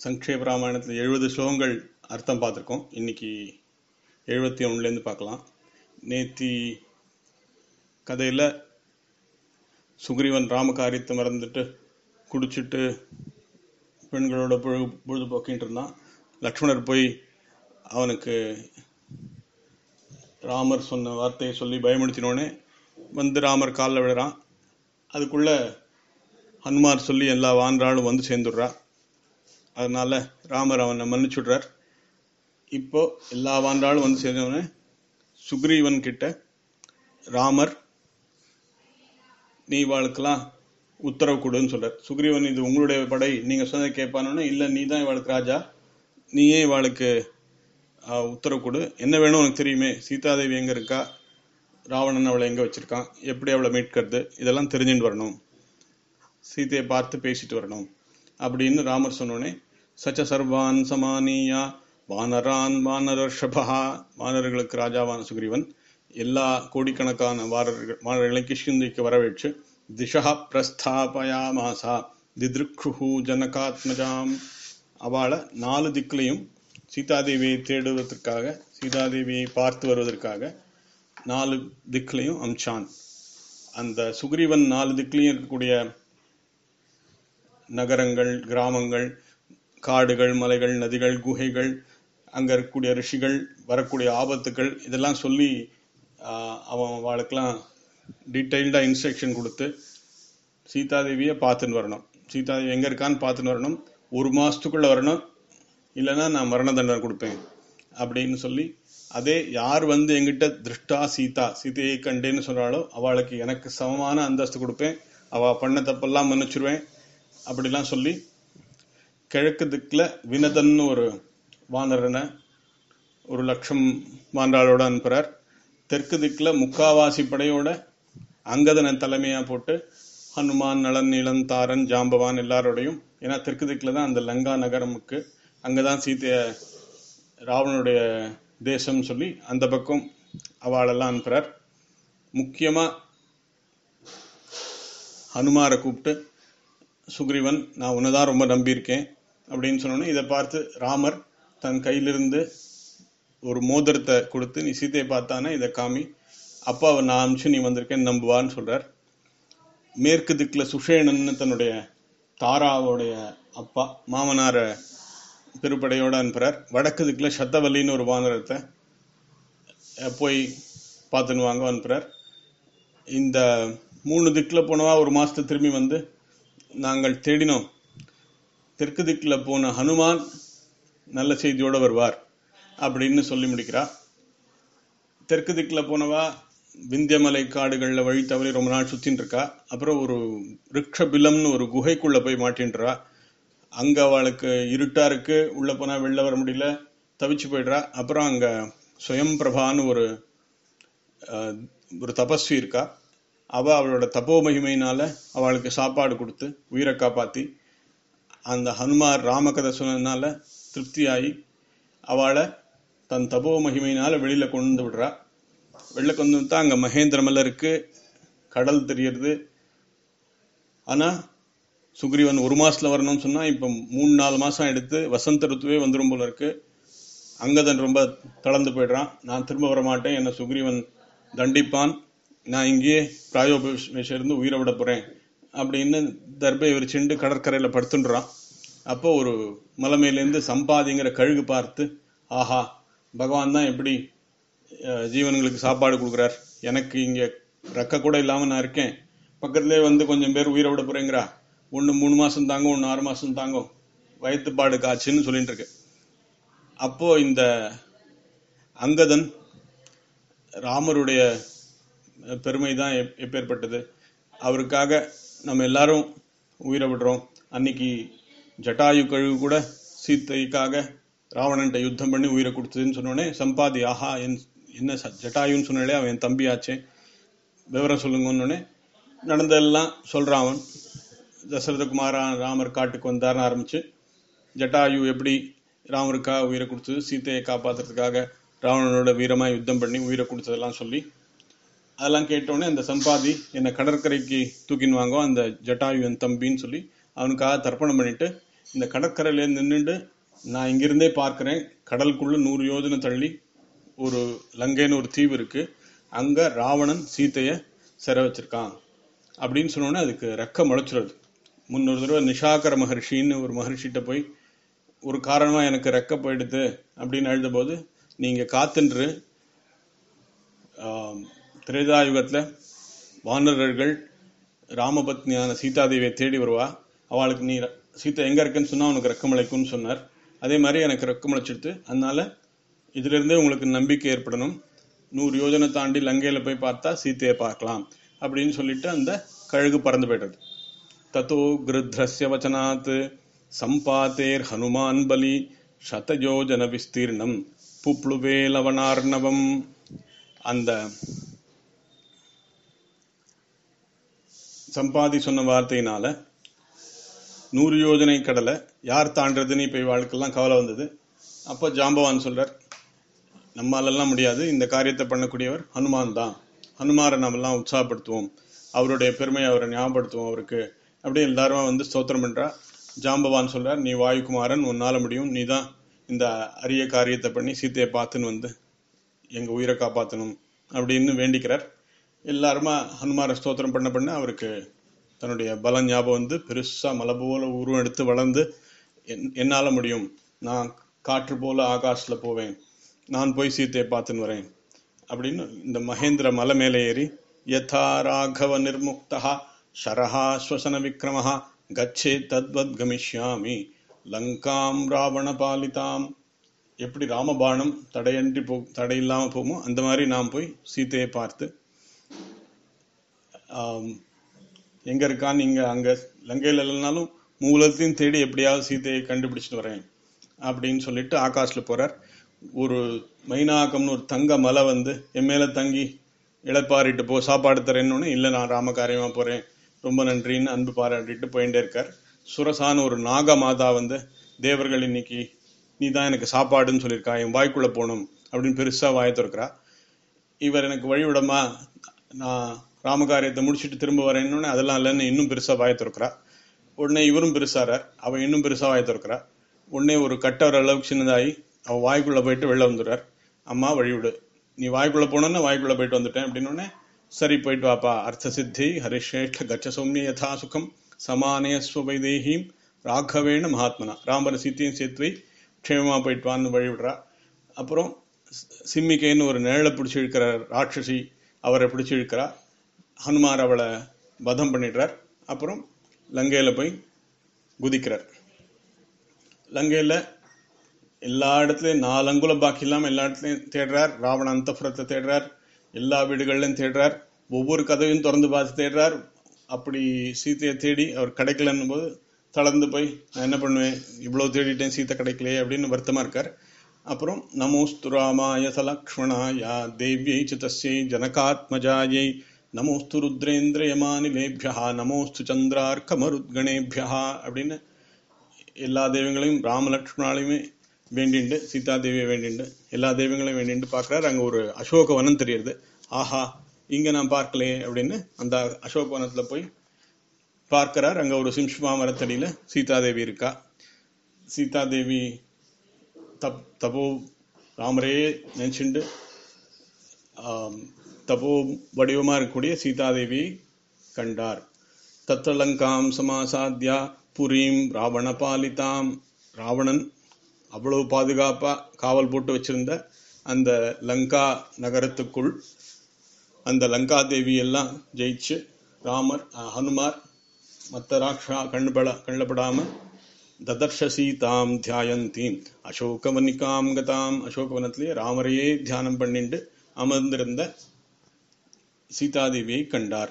சங்கேப ராமாயணத்தில் எழுபது ஸ்லோகங்கள் அர்த்தம் பார்த்துருக்கோம் இன்னைக்கு எழுபத்தி ஒன்றுலேருந்து பார்க்கலாம் நேத்தி கதையில் சுக்ரீவன் ராமகாரியத்தை மறந்துட்டு குடிச்சிட்டு பெண்களோட பொழுது பொழுதுபோக்கிட்டு இருந்தான் லக்ஷ்மணர் போய் அவனுக்கு ராமர் சொன்ன வார்த்தையை சொல்லி பயமுடுத்தினோடனே வந்து ராமர் காலில் விழுறான் அதுக்குள்ள ஹனுமார் சொல்லி எல்லா வான்றாலும் வந்து சேர்ந்துடுறா அதனால ராமர் அவனை மன்னிச்சுடுறார் இப்போ எல்லா வான்றாலும் வந்து சேர்ந்தவனே சுக்ரீவன் கிட்ட ராமர் நீ இவாளுக்கெல்லாம் உத்தரவு கொடுன்னு சொல்றார் சுக்ரீவன் இது உங்களுடைய படை நீங்க சொன்னதை கேட்பானோன்னு இல்ல நீ தான் இவாளுக்கு ராஜா நீயே இவாளுக்கு ஆஹ், உத்தரவு கொடு என்ன வேணும் உனக்கு தெரியுமே சீதாதேவி எங்க இருக்கா ராவணன் அவளை எங்க வச்சிருக்கான் எப்படி அவளை மீட்கிறது இதெல்லாம் தெரிஞ்சுட்டு வரணும் சீதையை பார்த்து பேசிட்டு வரணும் அப்படின்னு ராமர் சொன்னோடனே சச்ச சர்வான் சமானியா வானரான் வானரஷபா வானர்களுக்கு ராஜாவான சுக்ரீவன் எல்லா கோடிக்கணக்கான வாரர்கள் வானர்களை கிஷ்கிந்தைக்கு வரவேற்று திஷா பிரஸ்தாபயாமாசா திதிருக்ஷு ஜனகாத்மஜாம் அவளை நாலு திக்கிலையும் சீதாதேவியை தேடுவதற்காக சீதாதேவியை பார்த்து வருவதற்காக நாலு திக்கிலையும் அம்சான் அந்த சுக்ரீவன் நாலு திக்கிலையும் இருக்கக்கூடிய நகரங்கள் கிராமங்கள் காடுகள் மலைகள் நதிகள் குகைகள் அங்க இருக்கக்கூடிய ரிஷிகள் வரக்கூடிய ஆபத்துக்கள் இதெல்லாம் சொல்லி ஆஹ், அவன் அவளுக்கெல்லாம் டீட்டெயில்டா இன்ஸ்ட்ரக்ஷன் கொடுத்து சீதாதேவியை பார்த்துன்னு வரணும் சீதாதேவி எங்க இருக்கான்னு பார்த்துன்னு வரணும் ஒரு மாசத்துக்குள்ள வரணும் இல்லைன்னா நான் மரண தண்டனை கொடுப்பேன் அப்படின்னு சொல்லி அதே யார் வந்து எங்கிட்ட திருஷ்டா சீதா சீதையை கண்டேன்னு சொல்றாளோ அவளுக்கு எனக்கு சமமான அந்தஸ்து கொடுப்பேன் அவ பண்ண தப்பெல்லாம் மன்னிச்சிருவேன் அப்படிலாம் சொல்லி கிழக்கு திக்குல வினதன்னு ஒரு வானரனை ஒரு லட்சம் வாண்டாளோட அனுப்புறார் தெற்கு திக்குல முக்காவாசி படையோட அங்கதனை தலைமையா போட்டு ஹனுமான் நளன் நீலன் தாரன் ஜாம்பவான் எல்லாரோடையும் ஏன்னா தெற்கு திக்குல தான் அந்த லங்கா நகரமுக்கு அங்கதான் சீதைய ராவனுடைய தேசம் சொல்லி அந்த பக்கம் அவளெல்லாம் அனுப்புறார் முக்கியமா ஹனுமாரை கூப்பிட்டு சுக்ரீவன் நான் உன்னதான் ரொம்ப நம்பியிருக்கேன் அப்படின்னு சொன்னோன்னே இதை பார்த்து ராமர் தன் கையிலிருந்து ஒரு மோதிரத்தை கொடுத்து நீ சீதையை பார்த்தானே இதை காமி அப்பா நான் அனுப்பிச்சு நீ வந்திருக்கேன்னு நம்புவான்னு சொல்றார் மேற்கு திக்குல சுஷேணன்னு தன்னுடைய தாராவுடைய அப்பா மாமனார பெருப்படையோட அனுப்புறார் வடக்கு திக்குல சத்தவல்லின்னு ஒரு வானரத்தை அஹ், போய் பார்த்துன்னு வாங்க அனுப்புறார் இந்த மூணு திக்குல போனவா ஒரு மாசத்தை திரும்பி வந்து நாங்கள் தேடினோம் தெற்கு திக்குல போன ஹனுமான் நல்ல செய்தியோட வருவார் அப்படின்னு சொல்லி முடிக்கிறார் தெற்கு திக்குல போனவா விந்தியமலை காடுகள்ல வழி தவறி ரொம்ப நாள் சுத்தின்னு இருக்கா அப்புறம் ஒரு ரிக்ஷ பிலம்னு ஒரு குகைக்குள்ள போய் மாட்டின்றா அங்க அவளுக்கு இருட்டா இருக்கு உள்ள போனா வெளில வர முடியல தவிச்சு போயிடுறா அப்புறம் அங்க சுயம் பிரபான்னு ஒரு அஹ், ஒரு தபஸ்வி இருக்கா அவ அவளோட தபோ மகிமையினால அவளுக்கு சாப்பாடு கொடுத்து உயிரை காப்பாத்தி அந்த ஹனுமார் ராமகதை சொன்னதுனால திருப்தியாகி அவளை தன் தபோ மகிமையினால வெளியில கொண்டு வந்து விடுறா வெளில கொண்டு வந்து அங்க மகேந்திரமலை இருக்கு கடல் தெரியறது ஆனா சுக்ரீவன் ஒரு மாசத்துல வரணும்னு சொன்னா இப்ப மூணு நாலு மாசம் எடுத்து வசந்த ருத்துவே வந்துரும் போல இருக்கு அங்கதன் ரொம்ப தளர்ந்து போயிடுறான் நான் திரும்ப வர மாட்டேன் என்ன சுக்ரீவன் தண்டிப்பான் நான் இங்கேயே பிராயோபேஷம் இருந்து உயிரை விட போறேன் அப்படின்னு தர்பை விரிச்சுண்டு கடற்கரையில படுத்துன்றான் அப்போ ஒரு மலை மேலேருந்து சம்பாதிங்கிற கழுகு பார்த்து ஆஹா பகவான் தான் எப்படி அஹ், ஜீவன்களுக்கு சாப்பாடு கொடுக்குறார் எனக்கு இங்க ரெக்க கூட இல்லாம நான் இருக்கேன் பக்கத்திலே வந்து கொஞ்சம் பேர் உயிரை விட போறேங்கிறா ஒன்னு மூணு மாசம் தாங்கும் ஒன்னு ஆறு மாசம் தாங்கும் வயிற்றுப்பாடு காய்ச்சுன்னு சொல்லிட்டு இருக்கு அப்போ இந்த அங்கதன் ராமருடைய பெருமை தான் எப்பேற்பட்டது அவருக்காக நம்ம எல்லாரும் உயிரை விடுறோம் அன்னைக்கு ஜட்டாயு கழுகு கூட சீத்தைக்காக ராவணன்ட்ட யுத்தம் பண்ணி உயிரை கொடுத்ததுன்னு சொன்னோடனே சம்பாதி ஆஹா என் என்ன ச- ஜட்டாயுன்னு சொன்னாலே அவன் என் தம்பியாச்சே விவரம் சொல்லுங்கன்னொடனே நடந்ததெல்லாம் சொல்றான் அவன் தசரதகுமாரா ராமர் காட்டுக்கு வந்தார்னு ஆரம்பிச்சு ஜட்டாயு எப்படி ராமருக்காக உயிரை கொடுத்தது சீதையை காப்பாத்துறதுக்காக ராவணனோட வீரமா யுத்தம் பண்ணி உயிரை கொடுத்ததெல்லாம் சொல்லி அதெல்லாம் கேட்டோடனே அந்த சம்பாதி என்னை கடற்கரைக்கு தூக்கின்னு வாங்கோ அந்த ஜட்டாயு என் தம்பின்னு சொல்லி அவனுக்காக தர்ப்பணம் பண்ணிட்டு இந்த கடற்கரையில நின்றுட்டு நான் இங்கிருந்தே பார்க்கிறேன் கடலுக்குள்ள நூறு யோஜனை தள்ளி ஒரு லங்கைன்னு ஒரு தீவு இருக்கு அங்க ராவணன் சீதைய சிறை வச்சிருக்கான் அப்படின்னு சொன்னோன்னே அதுக்கு ரெக்க முளைச்சிருது முன்னொரு தடவை நிஷாகர மகர்ஷின்னு ஒரு மகர்ஷிட்ட போய் ஒரு காரணமா எனக்கு ரெக்க போயிடுது அப்படின்னு எழுதும்போது நீங்க காத்துன்று ஆம், திரேதாயுகத்துல வானரர்கள் ராமபத்னியான சீதாதேவியை தேடி வருவா அவளுக்கு நீ ர- சீதை எங்க இருக்குன்னு சொன்னா உனக்கு ரெக்கமழைக்கும்னு சொன்னார் அதே மாதிரி எனக்கு ரெக்கமழைச்சிடுது அதனால இதுல இருந்தே உங்களுக்கு நம்பிக்கை ஏற்படணும் நூறு யோஜனை தாண்டி லங்கையில போய் பார்த்தா சீதையை பார்க்கலாம் அப்படின்னு சொல்லிட்டு அந்த கழுகு பறந்து போயிடுறது தத்தோ கிருத்ரஸ்ய வச்சனாத் சம்பாத்தேர் ஹனுமான் பலி சதயோஜன விஸ்தீர்ணம் புப்ளுவே லவணார்ணவம் அந்த சம்பாதி சொன்ன வார்த்தையினால நூறு யோஜனை கடலை யார் தாண்டதுன்னு இப்ப இவாளுக்கெல்லாம் கவலை வந்தது அப்ப ஜாம்பவான் சொல்றார் நம்மாலெல்லாம் முடியாது இந்த காரியத்தை பண்ணக்கூடியவர் ஹனுமான் தான் ஹனுமாரை நாமெல்லாம் உற்சாகப்படுத்துவோம் அவருடைய பெருமையை அவரை ஞாபகப்படுத்துவோம் அவருக்கு அப்படியே எல்லாரும் வந்து ஸ்தோத்திரம் பண்றா ஜாம்பவான் சொல்றார் நீ வாயுகுமாரன் உன்னால முடியும் நீ தான் இந்த அரிய காரியத்தை பண்ணி சீத்தையை பார்த்துன்னு வந்து எங்க உயிரை காப்பாத்தணும் அப்படின்னு வேண்டிக்கிறார் எல்லாருமா ஹனுமார ஸ்தோத்திரம் பண்ண பண்ண அவருக்கு தன்னுடைய பலம் ஞாபகம் வந்து பெருசா மலை போல உருவம் எடுத்து வளர்ந்து என்- என்னால முடியும் நான் காற்று போல ஆகாஷ்ல போவேன் நான் போய் சீத்தையை பார்த்துன்னு வரேன் அப்படின்னு இந்த மகேந்திர மலை மேலே ஏறி யதா ராகவ நிர்முக்தா ஷரஹா ஸ்வசன விக்ரமஹா கச்சே தத்வத் கமிஷ்யாமி லங்காம் ராவண பாலிதாம் எப்படி ராமபாணம் தடையன்றி போ தடையில்லாம போகுமோ அந்த மாதிரி நாம் போய் சீதையை பார்த்து ஆம், எங்க இருக்கான்னு நீங்க அங்க லங்கையில இல்லைனாலும் மூலத்தையும் தேடி எப்படியாவது சீதையை கண்டுபிடிச்சிட்டு வரேன் அப்படின்னு சொல்லிட்டு ஆகாஷ்ல போறார் ஒரு மைனாக்கம்னு ஒரு தங்க மலை வந்து என் மேல தங்கி இளைப்பாரிட்டு போ சாப்பாடு தரேன்னு இல்ல நான் ராமகாரியமா போறேன் ரொம்ப நன்றின்னு அன்பு பாராட்டிட்டு போயிட்டே இருக்கார் சுரசான்னு ஒரு நாக மாதா வந்து தேவர்கள் இன்னைக்கு நீ தான் எனக்கு சாப்பாடுன்னு சொல்லியிருக்கா என் வாய்க்குள்ள போகணும் அப்படின்னு பெருசா வாயை திறக்கிறா இவர் எனக்கு வழி விடமா நான் ராமகாரியத்தை முடிச்சிட்டு திரும்ப வரேன்னு அதெல்லாம் இல்லைன்னு இன்னும் பெருசா வாயை திறக்கிறா உடனே இவரும் பெருசாரார் அவ இன்னும் பெருசா வாயை திறக்கிறா உடனே ஒரு கட்டவர் அளவுக்கு சின்னதாகி அவ வாய்க்குள்ள போயிட்டு வெளில வந்துடுறார் அம்மா வழி விடு நீ வாய்க்குள்ள போனோன்னா வாய்க்குள்ள போயிட்டு வந்துட்டேன் அப்படின்னு உடனே சரி போயிட்டு வாப்பா அர்த்த சித்தி ஹரிஷ்ரேஷ்ட கச்ச சௌமிய யதா சுகம் சமானய ஸ்வபைதேஹீம் ராகவேண மகாத்மனா ராமர சீத்தையும் சேர்த்து வை க்ஷேமமா போயிட்டு வான்னு வழி விடுறா அப்புறம் சி- சிம்மிகைன்னு ஒரு நிழலை பிடிச்சி இழுக்கிற ராட்சசி அவரை பிடிச்சி இழுக்கிறா ஹனுமார் அவளை வதம் பண்ணிடுறார் அப்புறம் லங்கையில போய் குதிக்கிறார் லங்கையில எல்லா இடத்துலயும் நாலு அங்குலம் பாக்கி இல்லாம எல்லா இடத்துலயும் தேடுறார் ராவண அந்தபுரத்தை தேடுறார் எல்லா வீடுகள்லயும் தேடுறார் ஒவ்வொரு கதவையும் திறந்து பார்த்து தேடுறார் அப்படி சீத்தையை தேடி அவர் கிடைக்கலன்னும் போது தளர்ந்து போய் நான் என்ன பண்ணுவேன் இவ்வளவு தேடிட்டேன் சீத்தை கிடைக்கலையே அப்படின்னு வருத்தமா இருக்கார் அப்புறம் நமோஸ்து ராமாய சலக்ஷ்மணாய தேவியை சிதஸ்யை ஜனகாத்மஜாயை நமோஸ்து ருத்ரேந்திர யமானிலேபியா நமோஸ்து சந்திரார்க்க மருத்கணேபியா அப்படின்னு எல்லா தெய்வங்களையும் ராமலட்சுமணாலையுமே வேண்டிண்டு சீதா தேவியை வேண்டிண்டு எல்லா தெய்வங்களையும் வேண்டிண்டு பார்க்கறாரு அங்க ஒரு அசோக வனம் தெரியுது ஆஹா இங்க நான் பார்க்கலையே அப்படின்னு அந்த அசோக வனத்துல போய் பார்க்கறார் அங்க ஒரு சிம்ஷ்மா மரத்தடியில சீதா தேவி இருக்கா சீதா தேவி தப் தபோ ராமரே நினைச்சுண்டு ஆம், தபோ வடிவமா இருக்கக்கூடிய சீதாதேவி கண்டார் தத்தலங்காம் சமாசாத்யா புரீம் ராவண பாலிதாம் ராவணன் அவ்வளவு பாதுகாப்பா காவல் போட்டு வச்சிருந்த அந்த லங்கா நகரத்துக்குள் அந்த லங்கா தேவி எல்லாம் ஜெயிச்சு ராமர் அஹ், ஹனுமார் மற்ற ராட்சா கண்ணுபட கண்ணுபடாம ததர்ஷ சீதாம் தியாயந்தீம் அசோகவனிகாம் கதாம் அசோகவனத்திலே ராமரையே தியானம் பண்ணிண்டு அமர்ந்திருந்த சீதாதேவியை கண்டார்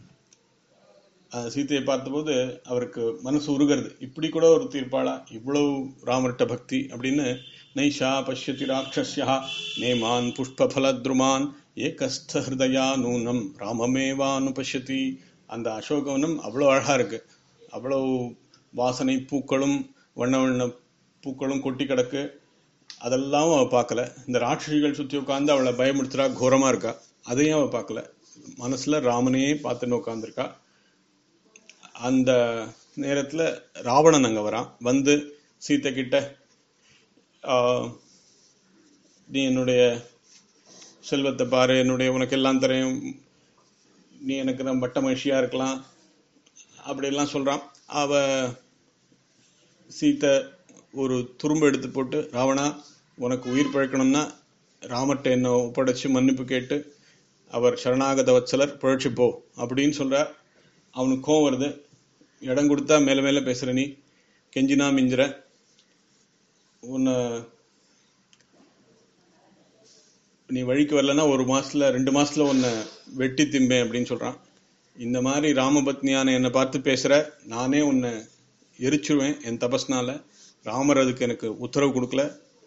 அஹ் சீதையை பார்த்தபோது அவருக்கு மனசு உருகிறது இப்படி கூட ஒரு தீர்ப்பாளா இவ்வளவு ராமர்ட்ட பக்தி அப்படின்னு நைஷா பஷ்யதி ராட்சஸ்யா நேமான் புஷ்பலத்ருமான் ஏகஸ்த ஹிருதயா நூனம் ராமமேவானு பஷ்யதி அந்த அசோகவனம் அவ்வளவு அழகா இருக்கு அவ்வளவு வாசனை பூக்களும் வண்ண வண்ண பூக்களும் கொட்டி கிடக்கு அதெல்லாம் அவ பார்க்கல இந்த ராட்சசிகள் சுத்தி உட்கார்ந்து அவளை பயமுடுத்துறா கோரமா இருக்கா அதையும் அவ பார்க்கல மனசுல ராமனையே பார்த்துன்னு உட்கார்ந்திருக்கா அந்த நேரத்துல ராவணன் அங்க வரான் வந்து சீத்தை கிட்ட ஆஹ், நீ என்னுடைய செல்வத்தை பாரு என்னுடைய உனக்கு எல்லாம் தரையும் நீ எனக்கு நான் பட்ட மகிழ்ச்சியா இருக்கலாம் அப்படியெல்லாம் சொல்றான் அவ சீத்தை ஒரு துரும்பு எடுத்து போட்டு ராவணா உனக்கு உயிர் பிழைக்கணும்னா ராமர்ட்ட என்ன ஒப்படைச்சு மன்னிப்பு கேட்டு அவர் சரணாகத வத்சலர் பிழைச்சு போ அப்படின்னு சொல்றார் அவனுக்கு கோவம் வருது இடம் கொடுத்தா மேல மேல பேசுற நீ கெஞ்சினா மிஞ்சுற உன்னை நீ வழிக்கு வரலன்னா ஒரு மாசத்துல ரெண்டு மாசத்துல உன்னை வெட்டி திம்பேன் அப்படின்னு சொல்றான் இந்த மாதிரி ராமபத்னியான என்னை பார்த்து பேசுற நானே உன்னை எரிச்சிருவேன் என் தபஸ்னால ராமர் அதுக்கு எனக்கு உத்தரவு கொடுக்கல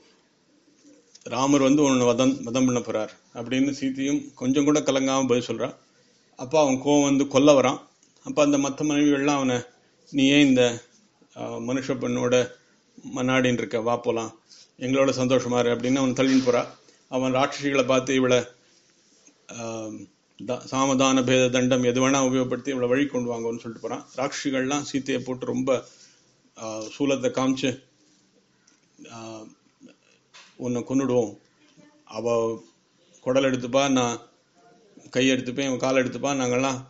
ராமர் வந்து உன்னை வதம் வதம் பண்ண போறார் அப்படின்னு சீதையும் கொஞ்சம் கூட கலங்காம பதில் சொல்றா அப்ப அவன் கோவம் வந்து கொல்ல வரான் அப்ப அந்த மத்த மனைவிகள்லாம் அவனை நீ ஏன் இந்த ஆஹ், மனுஷ பெண்ணோட மன்னாடின்னு இருக்க வா போலாம் எங்களோட சந்தோஷமா இரு அப்படின்னு அவன் தள்ளின்னு போறா அவன் ராட்சசிகளை பார்த்து இவளை ஆஹ், த- சாமதான பேத தண்டம் எது வேணா உபயோகப்படுத்தி இவளை வழி கொண்டு வாங்கன்னு சொல்லிட்டு போறான் ராட்சசிகள்லாம் சீத்தையை போட்டு ரொம்ப ஆஹ், சூலத்தை காமிச்சு ஆஹ், உன்னை கொன்னுடுவோம் அவ குடல் எடுத்துப்பா நான் கை எடுத்துப்பேன் இவன் கால் எடுத்துப்பா நாங்கெல்லாம்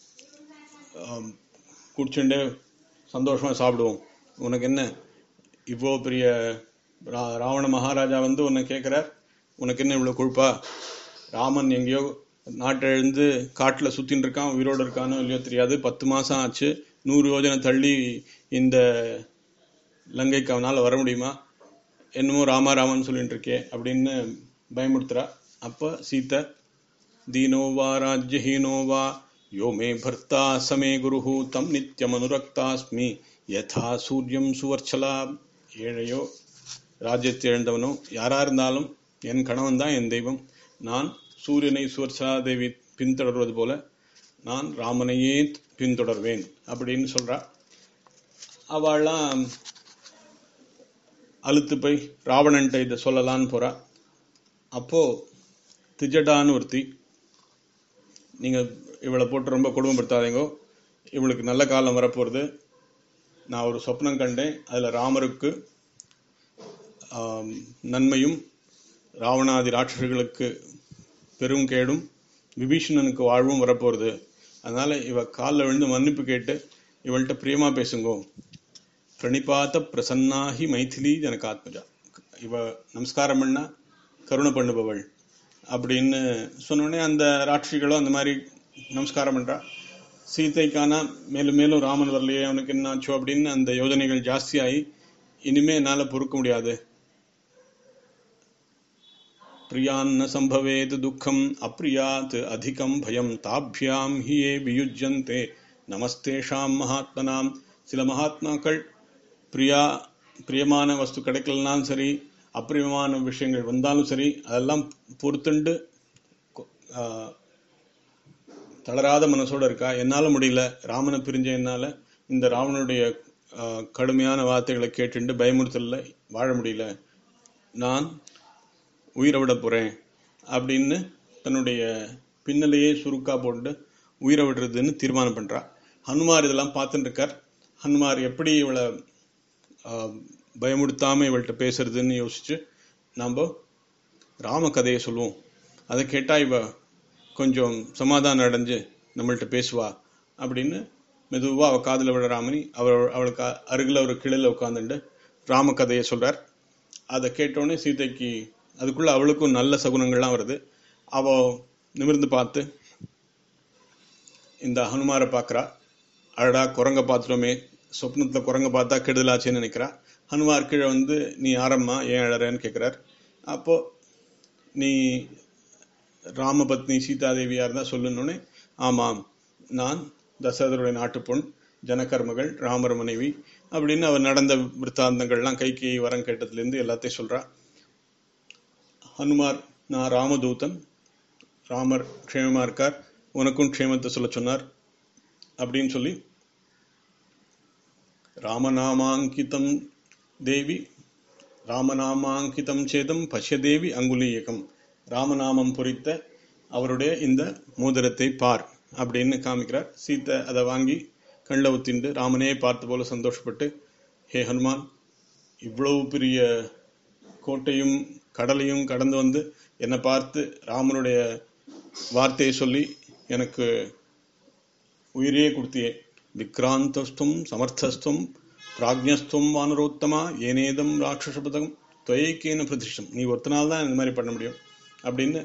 ஆம், குடிச்சுண்டு சந்தோஷமா சாப்பிடுவோம் உனக்கு என்ன இவ்வளோ பெரிய ரா- ராவண மகாராஜா வந்து உன்னை கேட்குறார் உனக்கு என்ன இவ்வளோ கொழுப்பா ராமன் எங்கேயோ நாட்டை எழுந்து காட்டில் சுத்தின்னு இருக்கான் உயிரோடு இருக்கானோ இல்லையோ தெரியாது பத்து மாசம் ஆச்சு நூறு யோஜனை தள்ளி இந்த லங்கைக்கு அவனால வர முடியுமா என்னமோ ராமா ராமன் சொல்லிட்டு இருக்கே அப்படின்னு பயமுறுத்துறா அப்ப சீத்தை दीनो वा राज्यहीनो वा यो मे भर्ता समे गुरुः तं நித்யமனுரக்தாஸ்மி யதா சூரியம் சுவர்ச்சலா ஏழையோ ராஜ்யத்தை இழந்தவனோ யாரா இருந்தாலும் என் கணவன் தான் என் தெய்வம் நான் சூரியனை சுவர்ச்சலா தேவி பின்தொடர்வது போல நான் ராமனையே பின்தொடர்வேன் அப்படின்னு சொல்றா அவள்லாம் அழுத்து போய் ராவணன்ட்ட இதை சொல்லலான்னு போறா அப்போ திஜடான்னு ஒருத்தி நீங்க இவளை போட்டு ரொம்ப கொடுமைப்படுத்தாதீங்க இவளுக்கு நல்ல காலம் வரப்போறது நான் ஒரு சொப்னம் கண்டேன் அதுல ராமருக்கு ஆம், நன்மையும் ராவணாதி ராட்சசர்களுக்கு பெரும் கேடும் விபீஷணனுக்கு வாழ்வும் வரப்போறது அதனால இவ காலில் விழுந்து மன்னிப்பு கேட்டு இவள்கிட்ட பிரியமா பேசுங்கோ பிரணிபாத்த பிரசன்னாகி மைथिली ஜனகாத்மஜா இவ நமஸ்காரம் பண்ணா கருணை பண்ணுபவள் அப்படின்னு சொன்னோடனே அந்த ராட்சிகளும் அந்த மாதிரி நமஸ்காரம் பண்றா சீதைக்கான மேலும் மேலும் ராமன் வரலையே அவனுக்கு என்ன ஆச்சோ அப்படின்னு அந்த யோஜனைகள் ஜாஸ்தியாகி இனிமே என்னால பொறுக்க முடியாது பிரியாन्न சம்பவேத் துக்கம் அப்ரியாத் அதிகம் பயம் தாபியாம் ஹி ஏ வியுஜ்யந்தே நமஸ்தேஷாம் மகாத்மனாம் சில மகாத்மாக்கள் பிரியா பிரியமான வஸ்து கிடைக்கலனாலும் சரி அப்பிரியமான விஷயங்கள் வந்தாலும் சரி அதெல்லாம் பொறுத்துண்டு கொ- ஆஹ், தளராத மனசோட இருக்கா என்னால முடியல ராமனை பிரிஞ்ச என்னால இந்த ராவனுடைய ஆஹ், கடுமையான வார்த்தைகளை கேட்டுண்டு பயமுறுத்தல வாழ முடியல நான் உயிரை விட போறேன் அப்படின்னு தன்னுடைய பின்னலையே சுருக்கா போட்டு உயிரை விடுறதுன்னு தீர்மானம் பண்றா ஹனுமார் இதெல்லாம் பார்த்துட்டு இருக்கார் ஹனுமார் எப்படி இவளை ஆஹ், பயமுடுத்தாம இவள்கிட்ட பேசுறதுன்னு யோசிச்சு நாம ராம கதையை சொல்லுவோம் அதை கேட்டா இவ கொஞ்சம் சமாதானம் அடைஞ்சு நம்மள்ட்ட பேசுவா அப்படின்னு மெதுவா அவ காதுல விட ராமனி அவள் அவளுக்கு அ- அருகில ஒரு கிளையில உட்காந்துட்டு ராம கதையை சொல்றார் அதை கேட்டோடனே சீதைக்கு அதுக்குள்ள அவளுக்கும் நல்ல சகுனங்கள்லாம் வருது அவ நிமிர்ந்து பார்த்து இந்த ஹனுமாரை பார்க்கறா அழடா குரங்க பார்த்துட்டோமே சொப்னத்துல குரங்க பார்த்தா கெடுதலாச்சேன்னு நினைக்கிறா ஹனுமார் கீழே வந்து நீ ஆரம்மா ஏன் அழறேன்னு கேட்கிறார் அப்போ நீ ராமபத்னி சீதாதேவியா இருந்தா சொல்லணுன்னே ஆமாம் நான் தசரதருடைய நாட்டுப் பொன் ஜனகர் மகள் ராமர் மனைவி அப்படின்னு அவர் நடந்த விற்த்தாந்தங்கள்லாம் கைக்கு வரம் கேட்டதுலேருந்து எல்லாத்தையும் சொல்றா ஹனுமார் நான் ராமதூதன் ராமர் க்ஷேமமா இருக்கார் உனக்கும் க்ஷேமத்தை சொல்ல சொன்னார் அப்படின்னு சொல்லி ராமநாமாங்கிதம் தேவி ராமநாமாங்கிதம் சேதம் பஷ்யதேவி அங்குலீயகம் ராமநாமம் பொறித்த அவருடைய இந்த மோதிரத்தை பார் அப்படின்னு காமிக்கிறார் சீத்தை அதை வாங்கி கண்ணில் ஊத்திண்டு ராமனே பார்த்த போல சந்தோஷப்பட்டு ஹே ஹனுமான் இவ்வளவு பெரிய கோட்டையும் கடலையும் கடந்து வந்து என்னை பார்த்து ராமனுடைய வார்த்தையை சொல்லி எனக்கு உயிரையே கொடுத்தியே விக்ராந்தஸ்தும் சமர்த்தஸ்தும் பிராக்ஞஸ்துவம் வானரோத்தமா ஏனேதம் ராட்சசபதம் துவைக்கேன பிரதிஷ்டம் நீ ஒருத்தனால் தான் இந்த மாதிரி பண்ண முடியும் அப்படின்னு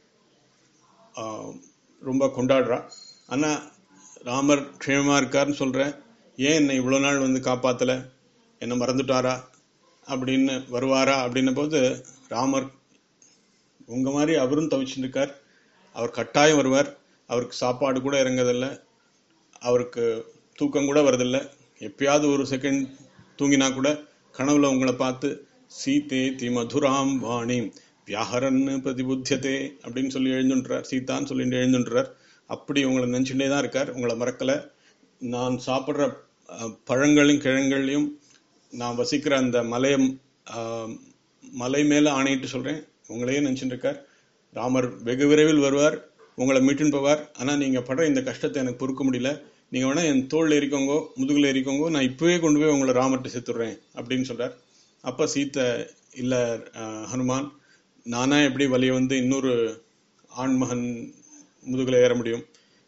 ஆஹ், ரொம்ப கொண்டாடுறா ஆனா ராமர் க்ஷேமமா இருக்காருன்னு சொல்ற ஏன் என்னை இவ்வளவு நாள் வந்து காப்பாத்தல என்ன மறந்துட்டாரா அப்படின்னு வருவாரா அப்படின்ன போது ராமர் உங்க மாதிரி அவரும் தவிச்சுட்டு இருக்கார் அவர் கட்டாயம் வருவார் அவருக்கு சாப்பாடு கூட இறங்கதில்ல அவருக்கு தூக்கம் கூட வரதில்ல எப்பயாவது ஒரு செகண்ட் தூங்கினா கூட கனவுல உங்களை பார்த்து சீதே தி மதுராம் வாணி வியாகரன்னு பிரதிபுத்தியதே அப்படின்னு சொல்லி எழுந்துன்றார் சீதான்னு சொல்லிட்டு எழுந்துன்றார் அப்படி உங்களை நினைச்சுட்டே தான் இருக்கார் உங்களை மறக்கல நான் சாப்பிட்ற அஹ், பழங்களையும் கிழங்குகளையும் நான் வசிக்கிற அந்த மலையம் ஆஹ், மலை மேல ஆணையிட்டு சொல்றேன் உங்களையே நினைச்சுட்டு இருக்கார் ராமர் வெகு விரைவில் வருவார் உங்களை மீட்டுன்னு போவார் ஆனா நீங்க படுற இந்த கஷ்டத்தை எனக்கு பொறுக்க முடியல நீங்க வேணா என் தோல்ல ஏறிக்கோங்கோ முதுகுல ஏறிக்கோங்கோ நான் இப்பவே கொண்டு போய் உங்களை ராமர்கிட்ட சேர்த்துடுறேன் அப்படின்னு சொல்றார் அப்ப சீத்தை இல்ல ஆஹ், ஹனுமான் நானா எப்படி வலிய வந்து இன்னொரு ஆண்மகன் முதுகுல ஏற முடியும்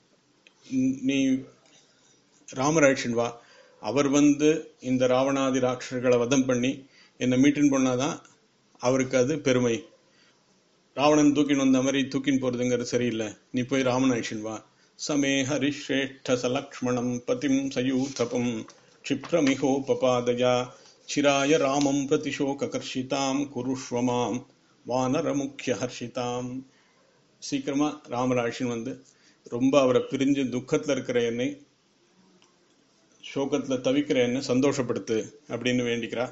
நீ ராமர் அழைச்சின் வா அவர் வந்து இந்த ராவணாதி ராட்சர்களை வதம் பண்ணி என்னை மீட்டின் பண்ணாதான் அவருக்கு அது பெருமை ராவணன் தூக்கின்னு வந்த மாதிரி தூக்கின்னு போறதுங்கிறது சரியில்லை நீ போய் ராமன் அழிச்சின் வா சமே ஹரிஷ்ரேஷ்ட சலக்ஷ்மணம் பதிம் சயூதபம் क्षिप्रमिहोपपादया चिराय रामं प्रतिशोककर्षितां कुरुष्व மாம் வானரமுக்கிய ஹர்ஷிதாம் சீக்கிரமா ராமர் அழிச்சின்னு வந்து ரொம்ப அவரை பிரிஞ்சு துக்கத்துல இருக்கிற என்னை சோகத்துல தவிக்கிற என்ன சந்தோஷப்படுத்து அப்படின்னு வேண்டிக்கிறா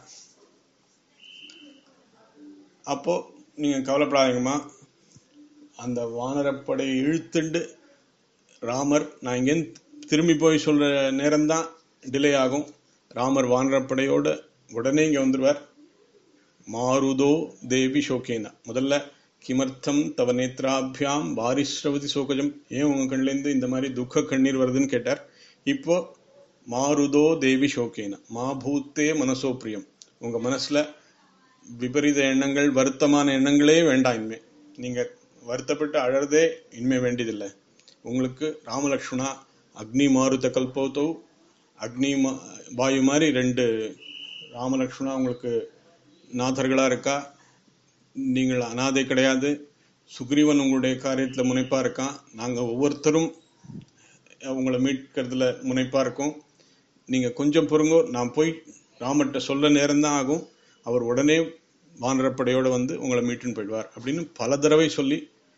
அப்போ நீங்க கவலைப்படாதீங்கம்மா அந்த வானரப்படையை இழுத்துண்டு ராமர் நான் இங்கேருந்து திரும்பி போய் சொல்ற நேரம்தான் டிலே ஆகும் ராமர் வானரப்படையோட உடனே இங்க வந்துருவார் மாருதோ தேவி சோகேனா முதல்ல கிமர்த்தம் தவ நேத்ராபியாம் வாரிஸ்ரவதி சோகஜம் ஏன் உங்க கண்ணிலேருந்து இந்த மாதிரி துக்க கண்ணீர் வருதுன்னு கேட்டார் இப்போ மாருதோ தேவி சோகேன மா பூத்தே மனசோ பிரியம் உங்க மனசுல விபரீத எண்ணங்கள் வருத்தமான எண்ணங்களே வேண்டாம் இனிமே நீங்க வருத்தப்பட்டு அழறதே இனிமே வேண்டியதில்லை உங்களுக்கு ராமலக்ஷ்மணா அக்னி மாருத கல்போத்தோ அக்னி மா- வாயு மாதிரி ரெண்டு ராமலக்ஷ்மணா உங்களுக்கு நாதர்களா இருக்கா நீங்கள் அனாதை கிடையாது சுக்ரீவன் உங்களுடைய காரியத்துல முனைப்பா இருக்கான் நாங்க ஒவ்வொருத்தரும் உங்களை மீட்கிறதுல முனைப்பா இருக்கோம் நீங்க கொஞ்சம் பொறுங்கோ நான் போய் ராமர்கிட்ட சொல்ல நேரம் தான் ஆகும் அவர் உடனே வானரப்படையோட வந்து உங்களை மீட்டுன்னு போயிடுவார் அப்படின்னு பல தடவை சொல்லி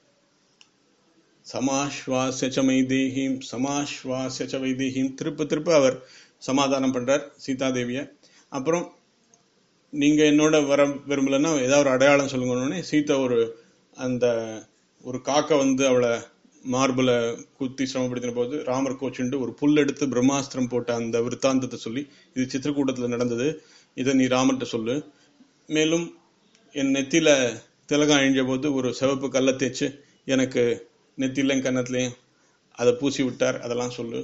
சமாஸ்வாச வைதேகிம் சமாஸ்வாச வைதேகிம் திருப்ப திருப்ப அவர் சமாதானம் பண்றார் சீதாதேவிய அப்புறம் நீங்க என்னோட வர விரும்பலன்னா ஏதாவது ஒரு அடையாளம் சொல்லுங்கன்னு சீதா ஒரு அந்த ஒரு காக்கை வந்து அவளை மார்புல குத்தி சிரமப்படுத்தின போது ராமர் கோச்சுண்டு ஒரு புல் எடுத்து பிரம்மாஸ்திரம் போட்ட அந்த விருத்தாந்தத்தை சொல்லி இது சித்திரக்கூட்டத்துல நடந்தது இதை நீ ராமர்கிட்ட சொல்லு மேலும் என் நெத்தியில திலகம் அழிஞ்ச போது ஒரு சிவப்பு கல்லை தேய்ச்சு எனக்கு நெத்தியிலையும் கன்னத்துலையும் அதை பூசி விட்டார் அதெல்லாம் சொல்லு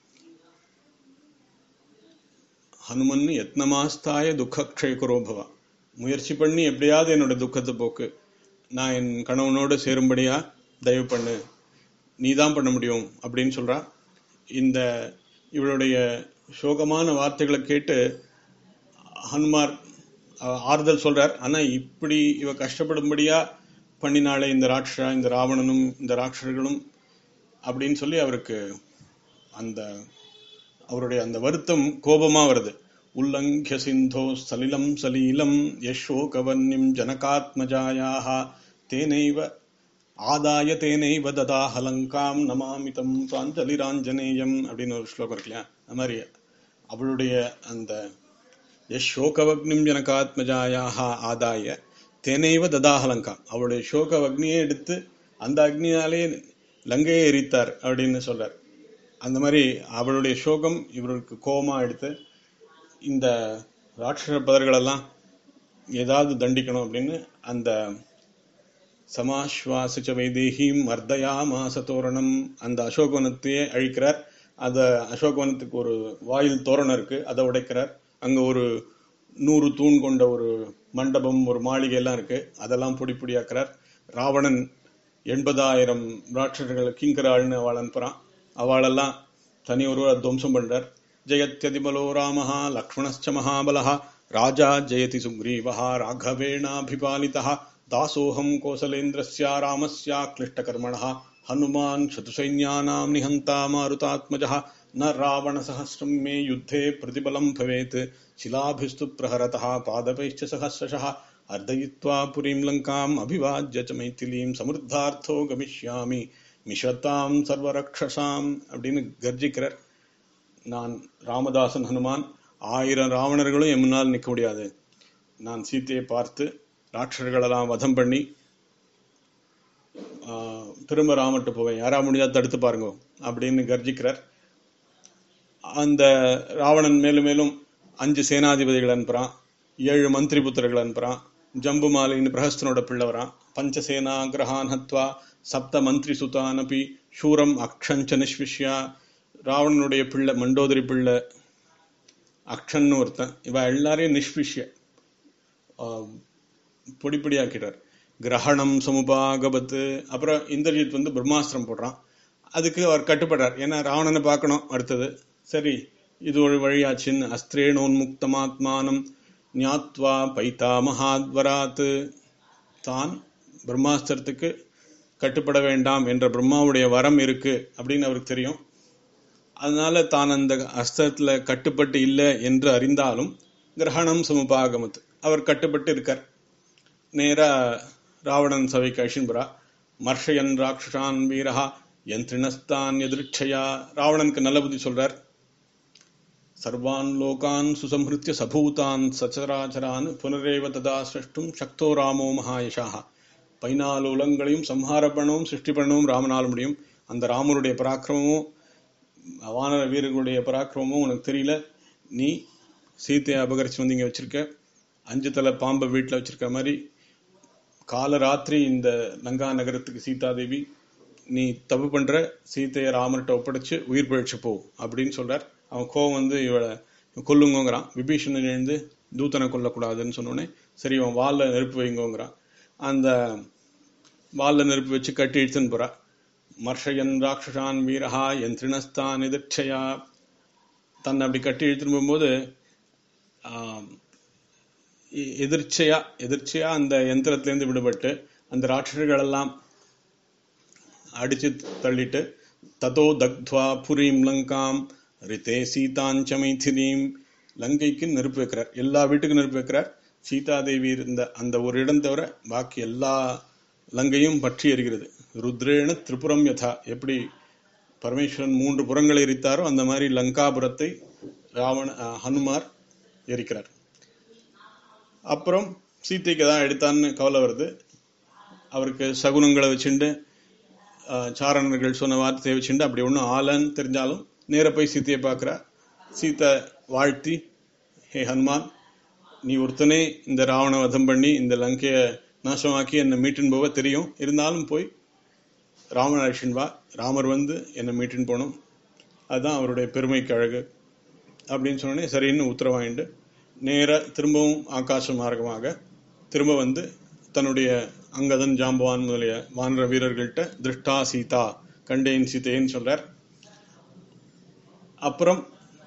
ஹனுமன் யத்னமாஸ்தாய துக்கக்ஷய குரோபவா முயற்சி பண்ணி எப்படியாவது என்னோட துக்கத்தை போக்கு நான் என் கணவனோடு சேரும்படியா தயவு பண்ணு நீ தான் பண்ண முடியும் அப்படின்னு சொல்றா இந்த இவளுடைய சோகமான வார்த்தைகளை கேட்டு ஹனுமார் அஹ், ஆறுதல் சொல்றார் ஆனா இப்படி இவ கஷ்டப்படும்படியா பண்ணினாலே இந்த ராட்சா இந்த ராவணனும் இந்த ராட்சர்களும் அப்படின்னு சொல்லி அவருக்கு அந்த அவருடைய அந்த வருத்தம் கோபமா வருது உல்லங்கிய சிந்தோ சலிலம் சலீலம் யசோகவன்யம் ஜனகாத்மஜாயாக தேனைவ ஆதாய தேனைவ ததாஹலங்காம் நமாமிதம் பிராஞ்சலிராஞ்சனேயம் அப்படின்னு ஒரு ஸ்லோகம் இருக்கு இல்லையா அந்த மாதிரி அவளுடைய அந்த யசோகவக்னிம் ஜனகாத்மஜாயாக ஆதாய தேனைவ ததாஹலங்காம் அவளுடைய சோக அக்னியை எடுத்து அந்த அக்னியாலே லங்கையை எரித்தார் அப்படின்னு சொல்றார் அந்த மாதிரி அவளுடைய சோகம் இவருக்கு கோபமா எடுத்து இந்த ராட்சச பதர்களெல்லாம் ஏதாவது தண்டிக்கணும் அப்படின்னு அந்த சமாஸ்வாசிச்ச வைதேகிம் மர்தயா மாச தோரணம் அந்த அசோகவனத்தையே அழிக்கிறார் அத அசோகவனத்துக்கு ஒரு வாயில் தோரணம் இருக்கு அதை உடைக்கிறார் அங்க ஒரு நூறு தூண் கொண்ட ஒரு மண்டபம் ஒரு மாளிகை எல்லாம் இருக்கு அதெல்லாம் பொடி பொடியாக்குறார் ராவணன் எண்பதாயிரம் ராட்சர்கள் கிங்கராள்னு அவள் அனுப்புறான் அவளெல்லாம் தனி ஒருவரை துவம்சம் பண்றார் ஜெயத்யதிபலோ ராமஹா லக்ஷ்மணஸ்ச மகாபலஹா ராஜா ஜெயதி சுக்ரீவஹா ராகவேணாபிபாலிதः தாசோஹம் கோசலேந்திரஸ்ய ராமஸ்ய क्लिष्टकर्मणः हनुमान् शतुसैन्यानां निहन्ता मारुतात्मजः न रावणसहस्रं मे युद्धे प्रतिबलं भवेत् शिलाभिस्तु प्रहरतः पादपैश्च सहस्रशः अर्दयित्वा पुरीं लङ्काम् अभिवाज्य च मैथिलीं समृद्धार्थो गमिष्यामि மிஷத்தாம் சர்வரக்ஷசாம் அப்படின்னு கர்ஜிக்கிறார் நான் ராமதாசன் ஹனுமான் ஆயிரம் ராவணர்களும் என் முன்னால் நிற்க முடியாது நான் சீத்தையை பார்த்து ராட்சர்களெல்லாம் வதம் பண்ணி ஆஹ், திரும்ப ராமட்டு போவேன் யாரா முடிஞ்சா தடுத்து பாருங்க அப்படின்னு கர்ஜிக்கிறார் அந்த ராவணன் மேலும் மேலும் அஞ்சு சேனாதிபதிகள் அனுப்புறான் ஏழு மந்திரி புத்திரர்கள் அனுப்புறான் ஜம்புமாலின்னு பிரகஸ்தனோட பிள்ளை வரான் பஞ்சசேனா கிரகான் ஹத்வா சப்த மந்திரி சுதானபி சூரம் அக்ஷஞ்ச நிஷ்விஷ்யா ராவணனுடைய பிள்ளை மண்டோதரி பிள்ளை அக்ஷன்னு ஒருத்தன் இவ எல்லாரையும் நிஷ்விஷ்ய ஆஹ், பொடி பொடியாக்கிட்டார் கிரகணம் சமுபாகபத்து அப்புறம் இந்திரஜித் வந்து பிரம்மாஸ்திரம் போடுறான் அதுக்கு அவர் கட்டுப்படுறார் ஏன்னா ராவணனை பார்க்கணும் அடுத்தது சரி இது ஒரு வழியாச்சுன்னு அஸ்திரேணோன்முக்தமாத்மானம் ஞாத்வா பைதா மகாத்வராத் தான் பிரம்மாஸ்திரத்துக்கு கட்டுப்பட வேண்டாம் என்ற பிரம்மாவுடைய வரம் இருக்கு அப்படின்னு அவருக்கு தெரியும் அதனால தான் அந்த அஸ்திரத்துல கட்டுப்பட்டு இல்லை என்று அறிந்தாலும் கிரகணம் சமுபாகமத்து அவர் கட்டுப்பட்டு இருக்கார் நேரா ராவணன் சபைக்கு அழிச்சுன்புறா மர்ஷயன் ராட்சசான் வீரஹா யந்திரிணஸ்தான் எதிர்ச்சையா ராவணனுக்கு நல்ல புத்தி சொல்றார் சர்வான் லோகான் சுசம்ஹிருத்திய சபூதான் சச்சராச்சரான் புனரேவ ததா சிருஷ்டும் சக்தோ ராமோ மகாயஷாக பதினாலு உலகங்களையும் சம்ஹாரம் பண்ணவும் சிருஷ்டி பண்ணவும் ராமனால் முடியும் அந்த ராமருடைய பராக்கிரமமும் வானர வீரர்களுடைய பராக்கிரமமும் உனக்கு தெரியல நீ சீத்தையை அபகரிச்சு வந்து இங்க வச்சிருக்க அஞ்சு தலை பாம்பை வீட்டில் வச்சிருக்க மாதிரி கால ராத்திரி இந்த லங்கா நகரத்துக்கு சீதாதேவி நீ தப்பு பண்ற சீத்தையை ராமர்கிட்ட ஒப்படைச்சு உயிர் பிழைச்சு போ அப்படின்னு சொல்றார் அவன் கோவம் வந்து இவளை கொல்லுங்கோங்கிறான் விபீஷணன் எழுந்து தூதனை கொல்லக்கூடாதுன்னு சொன்னோடனே சரி அவன் வால்ல நெருப்பு வைங்கோங்கிறான் அந்த வால்ல நெருப்பு வச்சு கட்டி இழுத்துன்னு போறா மர்ஷயன் ராட்சசான் வீரஹா யந்திரிணஸ்தான் எதிர்ச்சையா தன்னை அப்படி கட்டி இழுத்துன்னு போகும்போது ஆம், எ- எதிர்ச்சையா எதிர்ச்சையா அந்த யந்திரத்திலேருந்து விடுபட்டு அந்த ராட்சசர்கள் எல்லாம் அடிச்சு தள்ளிட்டு ததோ தக்த்வா புரீம் லங்காம் ரிதே சீதாஞ்ச மைथिलीம் லங்கைக்கு நெருப்பு வைக்கிறார் எல்லா வீட்டுக்கும் நெருப்பு வைக்கிறார் சீதாதேவி இருந்த அந்த ஒரு இடம் தவிர பாக்கி எல்லா லங்கையும் பற்றி எரிகிறது ருத்ரேண திரிபுரம் யதா எப்படி பரமேஸ்வரன் மூன்று புறங்களை எரித்தாரோ அந்த மாதிரி லங்காபுரத்தை ராவண அஹ், ஹனுமார் எரிக்கிறார் அப்புறம் சீத்தைக்கு தான் எடுத்தான்னு கவலை வருது அவருக்கு சகுனங்களை வச்சுண்டு ஆஹ், சாரணர்கள் சொன்ன வார்த்தையை வச்சுண்டு அப்படி ஒன்றும் ஆலன்னு தெரிஞ்சாலும் நேர போய் சீத்தையை பார்க்குறா சீத்தை வாழ்த்தி ஹே ஹனுமான் நீ ஒருத்தனே இந்த ராவண வதம் பண்ணி இந்த லங்கையை நாசமாக்கி என்னை மீட்டுன்னு போக தெரியும் இருந்தாலும் போய் ராமன் அழிச்சின் வா ராமர் வந்து என்னை மீட்டுன்னு போகணும் அதுதான் அவருடைய பெருமைக்கு அழகு அப்படின்னு சொன்னோடனே சரின்னு உத்தரவாயிண்டு நேரா திரும்பவும் ஆகாச மார்க்கமாக திரும்ப வந்து தன்னுடைய அங்கதன் ஜாம்பவான் முதலிய வானர வீரர்கள்ட்ட திருஷ்டா சீதா கண்டேன் சீதைன்னு சொல்றார் அப்புறம்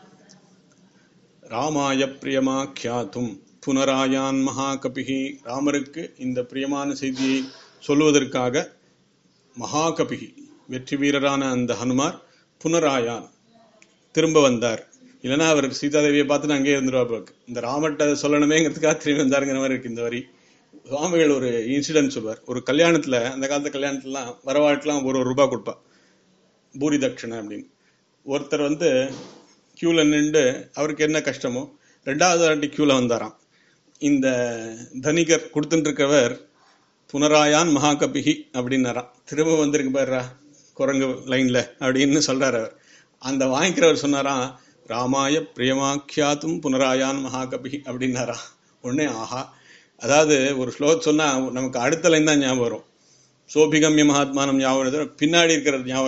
ராமாய பிரியமாக்கியாத்தும் புனராயான் மகாகபிகி ராமருக்கு இந்த பிரியமான செய்தியை சொல்வதற்காக மகாகபிகி வெற்றி வீரரான அந்த ஹனுமார் புனராயான் திரும்ப வந்தார் இல்லைன்னா அவர் சீதாதேவியை பார்த்து அங்கேயே இருந்துருவா போல இருக்கு. இந்த ராமர்ட்ட சொல்லணுமேங்கிறதுக்காக திரும்பி வந்தாருங்கிற மாதிரி இருக்கு இந்த வரி சுவாமிகள் ஒரு இன்சிடென்ட் சொல்வார் ஒரு கல்யாணத்துல அந்த காலத்து கல்யாணத்துலலாம் வரவாட்டுலாம் ஒரு ஒரு ரூபாய் கொடுப்பா பூரி தட்சணை அப்படின்னு ஒருத்தர் வந்து கியூல நின்று அவருக்கு என்ன கஷ்டமோ ரெண்டாவது வாட்டி கியூல வந்தாராம் இந்த தனிகர் கொடுத்துட்டு இருக்கவர் புனராயான் மகாகபிகி அப்படின்னாராம் திரும்ப வந்திருக்கு பாருடா குரங்கு லைன்ல அப்படின்னு சொல்றாரு அவர் அந்த வாங்கிக்கிறவர் சொன்னாராம் ராமாய பிரியமாக்கியாத்தும் புனராயான் மகாகபிகி அப்படின்னாராம் உடனே ஆஹா அதாவது ஒரு ஸ்லோகம் சொன்னா நமக்கு அடுத்த லைன் தான் ஞாபகம் வரும் சோபிகம்ய மகாத்மானம் ஞாபகம் வருது, பின்னாடி இருக்கிறது ஞாபகம் வராது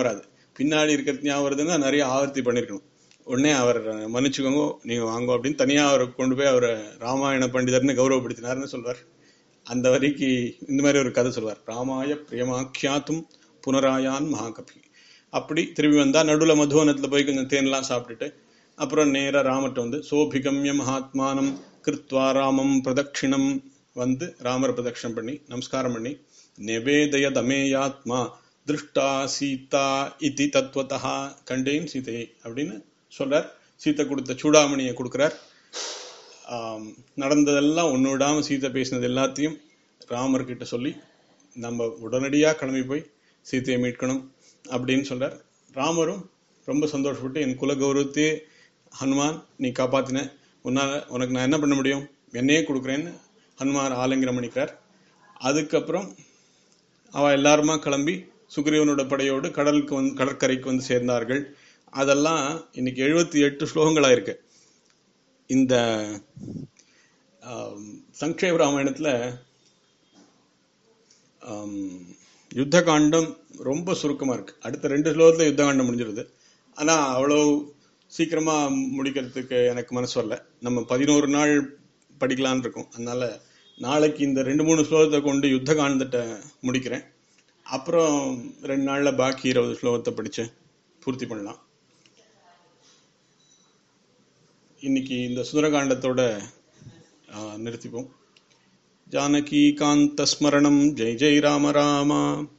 பின்னாடி இருக்கிறது ஞாபகம் வருதுன்னா நிறைய ஆவர்த்தி பண்ணிருக்கணும் உடனே அவர் மன்னிச்சுக்கோங்க நீங்க வாங்க அப்படின்னு தனியா அவரை கொண்டு போய் அவரை ராமாயண பண்டிதர்னு கௌரவப்படுத்தினார்னு சொல்வார் அந்த வரிக்கு இந்த மாதிரி ஒரு கதை சொல்வார் ராமாய பிரியமாக்கியாத்தும் புனராயான் மகாகபி அப்படி திரும்பி வந்தா நடுவுல மதுவனத்துல போய் கொஞ்சம் தேன்லாம் சாப்பிட்டுட்டு அப்புறம் நேரா ராமர்ட்ட வந்து சோபிகம்ய மகாத்மானம் கிருத்வா ராமம் பிரதட்சிணம் வந்து ராமர் பிரதட்சிணம் பண்ணி நமஸ்காரம் பண்ணி நிவேதய தமேயாத்மா திருஷ்டா சீதா இதி தத்துவத்தா கண்டேன் சீதையை அப்படின்னு சொல்றார் சீத்தை கொடுத்த சூடாமணியை கொடுக்கிறார் ஆம், நடந்ததெல்லாம் ஒன்று விடாம சீதை பேசினது எல்லாத்தையும் ராமர்கிட்ட சொல்லி நம்ம உடனடியா கிளம்பி போய் சீதையை மீட்கணும் அப்படின்னு சொல்றார் ராமரும் ரொம்ப சந்தோஷப்பட்டு என் குல கௌரவத்தையே ஹனுமான் நீ காப்பாத்தின உன்னால உனக்கு நான் என்ன பண்ண முடியும் என்னையே கொடுக்குறேன்னு ஹனுமான் ஆலிங்கனம் பண்ணிக்கிறார் அதுக்கப்புறம் அவ எல்லாருமா கிளம்பி சுக்ரீவனோட படையோடு கடலுக்கு வந்து கடற்கரைக்கு வந்து சேர்ந்தார்கள் அதெல்லாம் இன்னைக்கு எழுபத்தி எட்டு ஸ்லோகங்களா இருக்கு இந்த ஆம், சங்கேப ராமாயணத்துல ஆம், யுத்த காண்டம் ரொம்ப சுருக்கமா இருக்கு அடுத்த ரெண்டு ஸ்லோகத்துல யுத்த காண்டம் முடிஞ்சிருது ஆனா அவ்வளவு சீக்கிரமா முடிக்கிறதுக்கு எனக்கு மனசு வரல நம்ம பதினோரு நாள் படிக்கலாம்னு இருக்கோம் அதனால நாளைக்கு இந்த ரெண்டு மூணு ஸ்லோகத்தை கொண்டு யுத்த காண்டத்தை முடிக்கிறேன் அப்புறம் ரெண்டு நாள்ல பாக்கி இருபது ஸ்லோகத்தை படிச்சு பூர்த்தி பண்ணலாம் இன்னைக்கு இந்த சுந்தரகாண்டத்தோட ஆ, நிறுத்திப்போம் ஜானகி காந்த ஸ்மரணம் ஜெய் ஜெய் ராம ராமா